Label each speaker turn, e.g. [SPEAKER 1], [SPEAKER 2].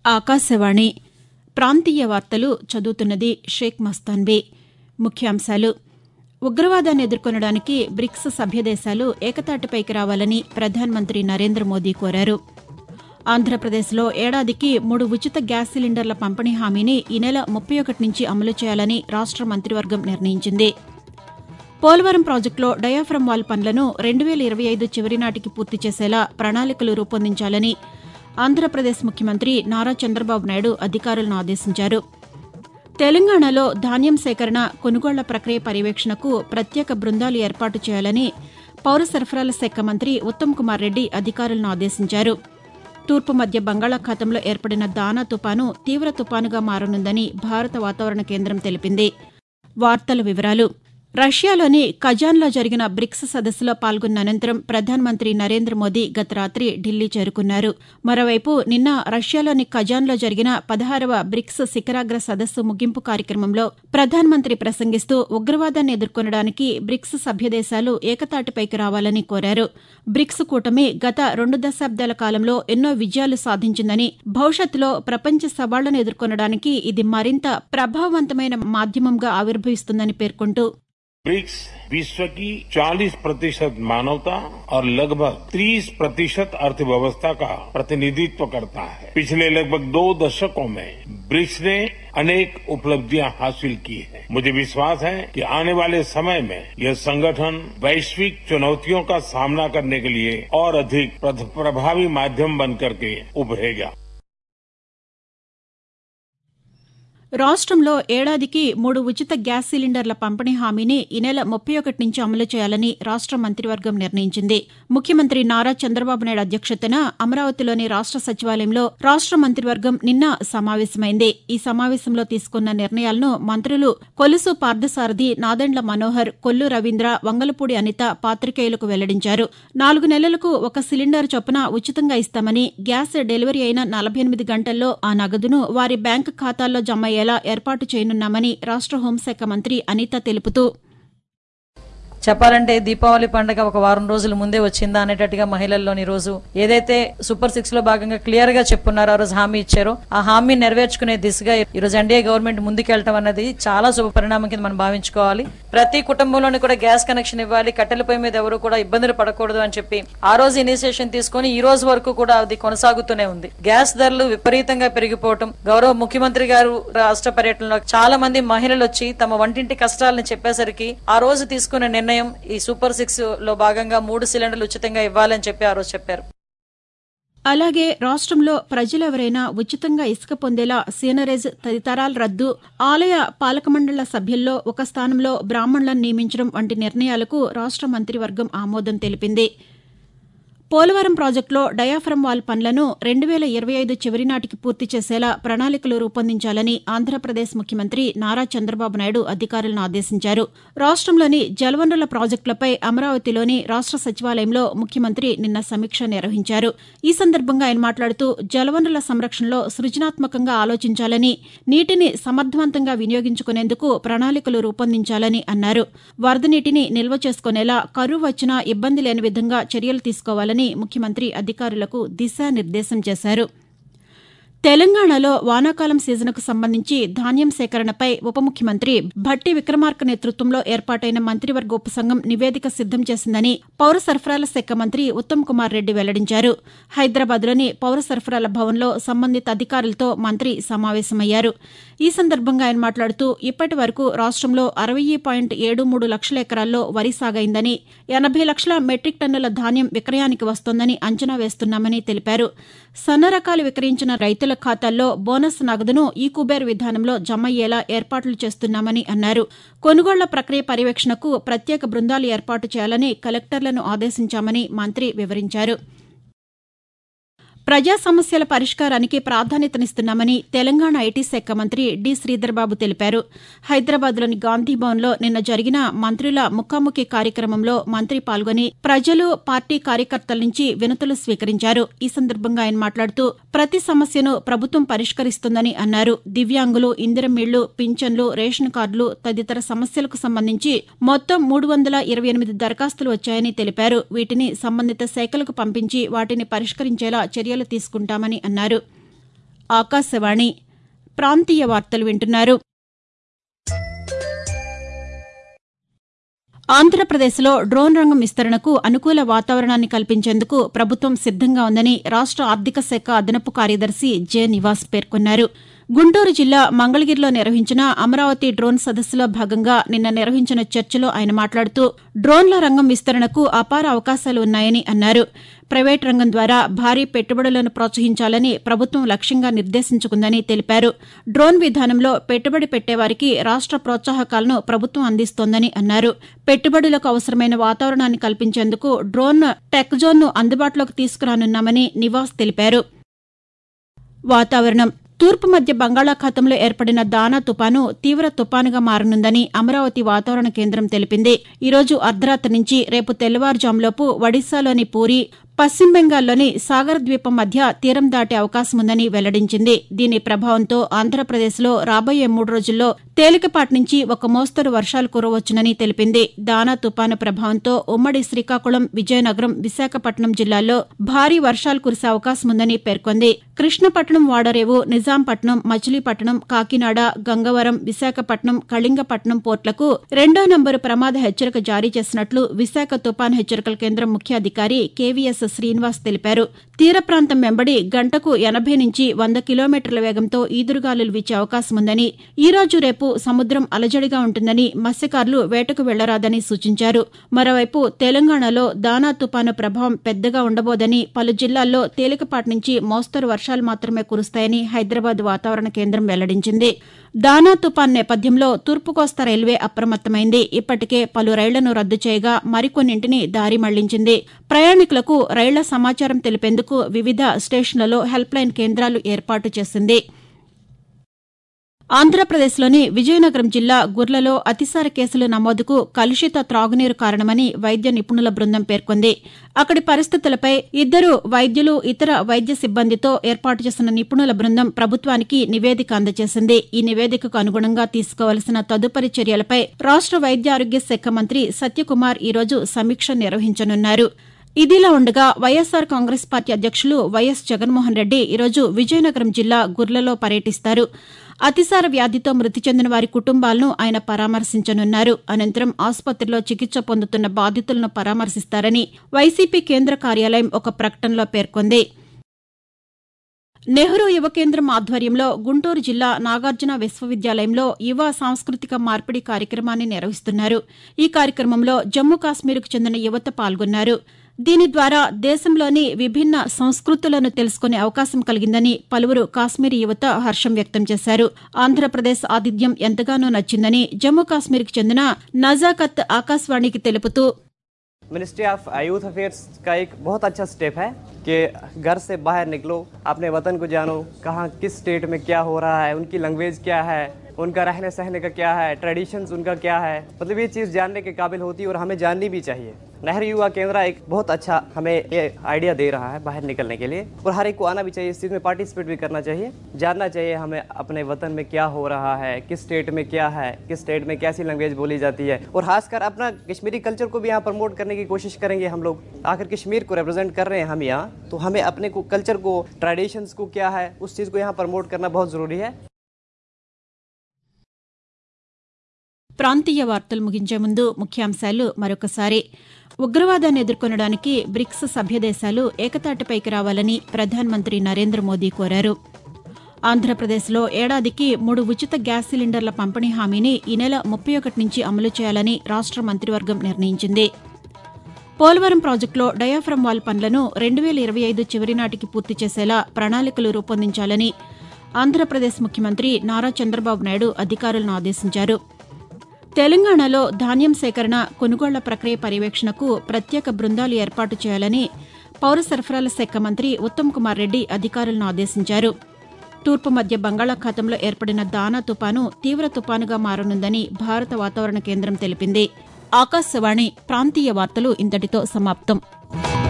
[SPEAKER 1] ఆకాశవాణి ప్రాంతీయ వార్తలు చదువుతున్నది షేక్ మస్తాన్బీ ముఖ్యాంశాలు ఉగ్రవాదాన్ని ఎదుర్కొనడానికి బ్రిక్స్ సభ్యదేశాలు ఏకతాటిపైకి రావాలని ప్రధానమంత్రి నరేంద్ర మోదీ కోరారు ఆంధ్రప్రదేశ్లో ఏడాదికి మూడు ఉచిత గ్యాస్ సిలిండర్ల పంపిణీ హామీని ఈ నెల ముప్పై ఒకటి నుంచి అమలు చేయాలని రాష్ట మంత్రివర్గం నిర్ణయించింది పోలవరం ప్రాజెక్టులో డయాఫ్రమ్ వాల్ పనులను రెండు వేల ఇరవై ఐదు చివరి నాటికి పూర్తి చేసేలా ప్రణాళికలు రూపొందించాలని ఆంధ్రప్రదేశ్ ముఖ్యమంత్రి నారా చంద్రబాబు నాయుడు అధికారులను ఆదేశించారు తెలంగాణలో ధాన్యం సేకరణ కొనుగోళ్ల ప్రక్రియ పర్యవేక్షణకు ప్రత్యేక బృందాలు ఏర్పాటు చేయాలని పౌర సరఫరాల శాఖ మంత్రి ఉత్తమ్ కుమార్ రెడ్డి అధికారులను ఆదేశించారు తూర్పు మధ్య బంగాళాఖాతంలో ఏర్పడిన దానా తుపాను తీవ్ర తుపానుగా మారనుందని భారత వాతావరణ కేంద్రం తెలిపింది వార్తల వివరాలు రష్యాలోని కజాన్లో జరిగిన బ్రిక్స్ సదస్సులో పాల్గొన్న అనంతరం ప్రధానమంత్రి నరేంద్ర మోదీ గత రాత్రి ఢిల్లీ చేరుకున్నారు మరోవైపు నిన్న రష్యాలోని కజాన్లో జరిగిన పదహారవ బ్రిక్స్ శిఖరాగ్ర సదస్సు ముగింపు కార్యక్రమంలో ప్రధానమంత్రి ప్రసంగిస్తూ ఉగ్రవాదాన్ని ఎదుర్కొనడానికి బ్రిక్స్ సభ్యదేశాలు ఏకతాటిపైకి రావాలని కోరారు బ్రిక్స్ కూటమి గత రెండు దశాబ్దాల కాలంలో ఎన్నో విజయాలు సాధించిందని భవిష్యత్తులో ప్రపంచ సవాళ్లను ఎదుర్కొనడానికి ఇది మరింత ప్రభావవంతమైన మాధ్యమంగా ఆవిర్భవిస్తుందని పేర్కొంటూ
[SPEAKER 2] ब्रिक्स विश्व की 40 प्रतिशत मानवता और लगभग 30 प्रतिशत अर्थव्यवस्था का प्रतिनिधित्व करता है पिछले लगभग दो दशकों में ब्रिक्स ने अनेक उपलब्धियां हासिल की हैं। मुझे विश्वास है कि आने वाले समय में यह संगठन वैश्विक चुनौतियों का सामना करने के लिए और अधिक प्रभावी माध्यम बनकर के उभरेगा
[SPEAKER 1] రాష్టంలో ఏడాదికి మూడు ఉచిత గ్యాస్ సిలిండర్ల పంపిణీ హామీని ఈ నెల ముప్పై ఒకటి నుంచి అమలు చేయాలని రాష్ట మంత్రివర్గం నిర్ణయించింది ముఖ్యమంత్రి నారా చంద్రబాబు నాయుడు అధ్యక్షతన అమరావతిలోని రాష్ట సచివాలయంలో రాష్ట మంత్రివర్గం నిన్న సమావేశమైంది ఈ సమావేశంలో తీసుకున్న నిర్ణయాలను మంత్రులు కొలుసు పార్థసారథి నాదెండ్ల మనోహర్ కొల్లు రవీంద్ర వంగలపూడి అనిత పాతికేయులకు వెల్లడించారు నాలుగు నెలలకు ఒక సిలిండర్ చొప్పున ఉచితంగా ఇస్తామని గ్యాస్ డెలివరీ అయిన నలభై ఎనిమిది గంటల్లో ఆ నగదును వారి బ్యాంకు ఖాతాల్లో జమ అయ్యేలా ఏర్పాటు చేయనున్నామని రాష్ట హోంశాఖ మంత్రి అనిత తెలుపుతూ
[SPEAKER 3] చెప్పాలంటే దీపావళి పండుగ ఒక వారం రోజుల ముందే వచ్చిందా అనేటట్టుగా మహిళల్లోని రోజు ఏదైతే సూపర్ సిక్స్ లో భాగంగా క్లియర్ గా చెప్పున్నారో ఆ రోజు హామీ ఇచ్చారో ఆ హామీ నెరవేర్చుకునే దిశగా ఈ రోజు ఎన్డీఏ గవర్నమెంట్ ముందుకెళ్లడం అన్నది చాలా శుభ పరిణామం కింద మనం భావించుకోవాలి ప్రతి కుటుంబంలోని కూడా గ్యాస్ కనెక్షన్ ఇవ్వాలి కట్టెల పొయ్యి మీద ఎవరు కూడా ఇబ్బందులు పడకూడదు అని చెప్పి ఆ రోజు ఇనిషియేషన్ తీసుకొని ఈ రోజు వరకు కూడా అది కొనసాగుతూనే ఉంది గ్యాస్ ధరలు విపరీతంగా పెరిగిపోవటం గౌరవ ముఖ్యమంత్రి గారు రాష్ట్ర పర్యటనలో చాలా మంది మహిళలు వచ్చి తమ వంటింటి కష్టాలను చెప్పేసరికి ఆ రోజు తీసుకున్న నిర్ణయం ఈ సూపర్ సిక్స్ లో భాగంగా మూడు సిలిండర్లు ఉచితంగా ఇవ్వాలని చెప్పి ఆ రోజు చెప్పారు
[SPEAKER 1] అలాగే రాష్ట్రంలో ప్రజలెవరైనా ఉచితంగా ఇసుక పొందేలా సీనరేజ్ తదితరాల రద్దు ఆలయ పాలకమండళ్ల సభ్యుల్లో ఒక స్థానంలో బ్రాహ్మణులను నియమించడం వంటి నిర్ణయాలకు రాష్ట మంత్రివర్గం ఆమోదం తెలిపింది పోలవరం ప్రాజెక్టులో డయాఫ్రమ్ వాల్ పనులను రెండు వేల ఇరవై ఐదు చివరి నాటికి పూర్తి చేసేలా ప్రణాళికలు రూపొందించాలని ఆంధ్రప్రదేశ్ ముఖ్యమంత్రి నారా చంద్రబాబు నాయుడు అధికారులను ఆదేశించారు రాష్టంలోని జలవనరుల ప్రాజెక్టులపై అమరావతిలోని రాష్ట సచివాలయంలో ముఖ్యమంత్రి నిన్న సమీక్ష నిర్వహించారు ఈ సందర్భంగా ఆయన మాట్లాడుతూ జలవనరుల సంరక్షణలో సృజనాత్మకంగా ఆలోచించాలని నీటిని సమర్థవంతంగా వినియోగించుకునేందుకు ప్రణాళికలు రూపొందించాలని అన్నారు వరద నీటిని నిల్వ చేసుకునేలా కరువు వచ్చినా ఇబ్బంది లేని విధంగా చర్యలు తీసుకోవాలని ముఖ్యమంత్రి అధికారులకు దిశానిర్దేశం చేశారు తెలంగాణలో వానాకాలం సీజన్కు సంబంధించి ధాన్యం సేకరణపై ఉప ముఖ్యమంత్రి భట్టి విక్రమార్క నేతృత్వంలో ఏర్పాటైన మంత్రివర్గ ఉపసంఘం నివేదిక సిద్దం చేసిందని పౌర సరఫరాల శాఖ మంత్రి ఉత్తమ్ కుమార్ రెడ్డి వెల్లడించారు హైదరాబాద్లోని పౌర సరఫరాల భవన్లో సంబంధిత అధికారులతో మంత్రి సమావేశమయ్యారు ఈ సందర్భంగా ఆయన మాట్లాడుతూ ఇప్పటి వరకు రాష్టంలో అరవై పాయింట్ ఏడు మూడు లక్షల ఎకరాల్లో వరి సాగైందని ఎనభై లక్షల మెట్రిక్ టన్నుల ధాన్యం విక్రయానికి వస్తోందని అంచనా వేస్తున్నామని తెలిపారు సన్న రకాలు విక్రయించిన రైతుల ఖాతాల్లో బోనస్ నగదును ఈ కుబేర్ విధానంలో జమయ్యేలా ఏర్పాట్లు చేస్తున్నామని అన్నారు కొనుగోళ్ల ప్రక్రియ పర్యవేక్షణకు ప్రత్యేక బృందాలు ఏర్పాటు చేయాలని కలెక్టర్లను ఆదేశించామని మంత్రి వివరించారు ప్రజా సమస్యల పరిష్కారానికి ప్రాధాన్యతనిస్తున్నామని తెలంగాణ ఐటీ శాఖ మంత్రి డి శ్రీధర్బాబు తెలిపారు హైదరాబాద్లోని గాంధీభవన్లో నిన్న జరిగిన మంత్రుల ముఖాముఖి కార్యక్రమంలో మంత్రి పాల్గొని ప్రజలు పార్టీ కార్యకర్తల నుంచి వినతులు స్వీకరించారు ఈ సందర్భంగా ఆయన మాట్లాడుతూ ప్రతి సమస్యను ప్రభుత్వం పరిష్కరిస్తుందని అన్నారు దివ్యాంగులు ఇందిరమిళ్లు పింఛన్లు రేషన్ కార్డులు తదితర సమస్యలకు సంబంధించి మొత్తం మూడు వందల ఇరవై ఎనిమిది దరఖాస్తులు వచ్చాయని తెలిపారు వీటిని సంబంధిత శాఖలకు పంపించి వాటిని పరిష్కరించేలా చర్యలు తీసుకుంటామని అన్నారు ఆకాశవాణి ప్రాంతీయ వార్తలు వింటున్నారు ఆంధ్రప్రదేశ్లో డ్రోన్ రంగం విస్తరణకు అనుకూల వాతావరణాన్ని కల్పించేందుకు ప్రభుత్వం సిద్దంగా ఉందని రాష్ట ఆర్థిక శాఖ అదనపు కార్యదర్శి జె నివాస్ పేర్కొన్నారు గుంటూరు జిల్లా మంగళగిరిలో నిర్వహించిన అమరావతి డ్రోన్ సదస్సులో భాగంగా నిన్న నిర్వహించిన చర్చలో ఆయన మాట్లాడుతూ డ్రోన్ల రంగం విస్తరణకు అపార అవకాశాలు ఉన్నాయని అన్నారు ప్రైవేట్ రంగం ద్వారా భారీ పెట్టుబడులను ప్రోత్సహించాలని ప్రభుత్వం లక్ష్యంగా నిర్దేశించుకుందని తెలిపారు డ్రోన్ విధానంలో పెట్టుబడి పెట్టేవారికి రాష్ట ప్రోత్సాహకాలను ప్రభుత్వం అందిస్తోందని అన్నారు పెట్టుబడులకు అవసరమైన వాతావరణాన్ని కల్పించేందుకు డ్రోన్ టెక్ జోన్ను అందుబాటులోకి తీసుకురానున్నామని నివాస్ తెలిపారు వాతావరణం తూర్పు మధ్య బంగాళాఖాతంలో ఏర్పడిన దానా తుపాను తీవ్ర తుపానుగా మారనుందని అమరావతి వాతావరణ కేంద్రం తెలిపింది ఈరోజు అర్ధరాత్రి నుంచి రేపు తెల్లవారుజాములోపు ఒడిశాలోని పూరి పశ్చిమ బెంగాల్లోని సాగర్ ద్వీపం మధ్య తీరం దాటే అవకాశం ఉందని వెల్లడించింది దీని ప్రభావంతో ఆంధ్రప్రదేశ్లో రాబోయే మూడు రోజుల్లో తేలికపాటి నుంచి ఒక మోస్తరు వర్షాలు కురవచ్చునని తెలిపింది దానా తుపాను ప్రభావంతో ఉమ్మడి శ్రీకాకుళం విజయనగరం విశాఖపట్నం జిల్లాల్లో భారీ వర్షాలు కురిసే అవకాశం ఉందని పేర్కొంది కృష్ణపట్నం వాడరేవు నిజాంపట్నం మచిలీపట్నం కాకినాడ గంగవరం విశాఖపట్నం కళింగపట్నం పోర్టులకు రెండో నంబరు ప్రమాద హెచ్చరిక జారీ చేసినట్లు విశాఖ తుపాను హెచ్చరికల కేంద్రం ముఖ్యాధికారి కేవీఎస్ శ్రీనివాస్ తెలిపారు తీర ప్రాంతం వెంబడి గంటకు ఎనభై నుంచి వంద కిలోమీటర్ల వేగంతో ఈదురుగాలులు వీచే అవకాశం ఉందని ఈ రోజు రేపు సముద్రం అలజడిగా ఉంటుందని మత్స్యకారులు వేటకు వెళ్లరాదని సూచించారు మరోవైపు తెలంగాణలో దానా తుపాను ప్రభావం పెద్దగా ఉండబోదని పలు జిల్లాల్లో తేలికపాటి నుంచి మోస్తరు వర్షాలు మాత్రమే కురుస్తాయని హైదరాబాద్ వాతావరణ కేంద్రం వెల్లడించింది దానా తుపాన్ నేపథ్యంలో తూర్పు కోస్తా రైల్వే అప్రమత్తమైంది ఇప్పటికే పలు రైళ్లను రద్దు చేయగా మరికొన్నింటిని దారి మళ్లించింది ప్రయాణికులకు రైళ్ల సమాచారం తెలిపేందుకు వివిధ స్టేషన్లలో హెల్ప్లైన్ కేంద్రాలు ఏర్పాటు చేసింది ఆంధ్రప్రదేశ్లోని విజయనగరం జిల్లా గుర్లలో అతిసార కేసుల నమోదుకు కలుషిత త్రాగునీరు కారణమని వైద్య నిపుణుల బృందం పేర్కొంది అక్కడి పరిస్థితులపై ఇద్దరు వైద్యులు ఇతర వైద్య సిబ్బందితో ఏర్పాటు చేసిన నిపుణుల బృందం ప్రభుత్వానికి నివేదిక అందజేసింది ఈ నివేదికకు అనుగుణంగా తీసుకోవాల్సిన తదుపరి చర్యలపై రాష్ట వైద్య ఆరోగ్య శాఖ మంత్రి సత్యకుమార్ ఈరోజు సమీక్ష నిర్వహించనున్నారు ఇదిలా ఉండగా వైఎస్సార్ కాంగ్రెస్ పార్టీ అధ్యక్షులు వైఎస్ జగన్మోహన్ రెడ్డి ఈరోజు విజయనగరం జిల్లా గుర్లలో పర్యటిస్తారు అతిసార వ్యాధితో మృతి చెందిన వారి కుటుంబాలను ఆయన పరామర్శించనున్నారు అనంతరం ఆసుపత్రిలో చికిత్స పొందుతున్న బాధితులను పరామర్శిస్తారని వైసీపీ కేంద్ర కార్యాలయం ఒక ప్రకటనలో పేర్కొంది నెహ్రూ యువ కేంద్రం ఆధ్వర్యంలో గుంటూరు జిల్లా నాగార్జున విశ్వవిద్యాలయంలో యువ సాంస్కృతిక మార్పిడి కార్యక్రమాన్ని నిర్వహిస్తున్నారు ఈ కార్యక్రమంలో జమ్మూ కాశ్మీర్కు చెందిన యువత పాల్గొన్నారు దీని ద్వారా దేశంలోని విభిన్న సంస్కృతులను తెలుసుకునే అవకాశం కలిగిందని పలువురు కాశ్మీరీ యువత హర్షం వ్యక్తం చేశారు ఆంధ్రప్రదేశ్ ఆతిథ్యం ఎంతగానో నచ్చిందని జమ్మూ కాశ్మీర్కు చెందిన నజాకత్ ఆకాశవాణికి తెలుపుతూ
[SPEAKER 4] मिनिस्ट्री ऑफ यूथ अफेयर्स का एक बहुत अच्छा स्टेप है कि घर से बाहर निकलो अपने वतन को जानो कहाँ किस स्टेट में क्या हो रहा है उनकी लैंग्वेज क्या है उनका रहने सहने का क्या है ट्रेडिशंस उनका क्या है मतलब ये चीज़ जानने के काबिल होती है और हमें जाननी भी चाहिए नेहरू युवा केंद्र एक बहुत अच्छा हमें ये आइडिया दे रहा है बाहर निकलने के लिए और हर एक को आना भी चाहिए इस चीज़ में पार्टिसिपेट भी करना चाहिए जानना चाहिए हमें अपने वतन में क्या हो रहा है किस स्टेट में क्या है किस स्टेट में कैसी लैंग्वेज बोली जाती है और खासकर अपना कश्मीरी कल्चर को भी यहाँ प्रमोट करने की कोशिश करेंगे हम लोग आखिर कश्मीर को रिप्रेजेंट कर रहे हैं हम यहाँ तो हमें अपने को कल्चर को ट्रेडिशंस को क्या है उस चीज़ को यहाँ प्रमोट करना बहुत ज़रूरी है
[SPEAKER 1] ప్రాంతీయ వార్తలు ముగించే ముందు ముఖ్యాంశాలు మరొకసారి ఉగ్రవాదాన్ని ఎదుర్కొనడానికి బ్రిక్స్ సభ్యదేశాలు ఏకతాటిపైకి రావాలని ప్రధానమంత్రి నరేంద్ర మోదీ కోరారు ఆంధ్రప్రదేశ్లో ఏడాదికి మూడు ఉచిత గ్యాస్ సిలిండర్ల పంపిణీ హామీని ఈ నెల ముప్పై ఒకటి నుంచి అమలు చేయాలని రాష్ట మంత్రివర్గం నిర్ణయించింది పోలవరం ప్రాజెక్టులో డయాఫ్రమ్ వాల్ పనులను రెండు వేల ఇరవై ఐదు చివరి నాటికి పూర్తి చేసేలా ప్రణాళికలు రూపొందించాలని ఆంధ్రప్రదేశ్ ముఖ్యమంత్రి నారా చంద్రబాబు నాయుడు అధికారులను ఆదేశించారు తెలంగాణలో ధాన్యం సేకరణ కొనుగోళ్ల ప్రక్రియ పర్యవేక్షణకు ప్రత్యేక బృందాలు ఏర్పాటు చేయాలని పౌర సరఫరాల శాఖ మంత్రి ఉత్తమ్ కుమార్ రెడ్డి అధికారులను ఆదేశించారు తూర్పు మధ్య బంగాళాఖాతంలో ఏర్పడిన దానా తుపాను తీవ్ర తుపానుగా మారనుందని భారత వాతావరణ కేంద్రం తెలిపింది ఆకాశవాణి ప్రాంతీయ వార్తలు ఇంతటితో సమాప్తం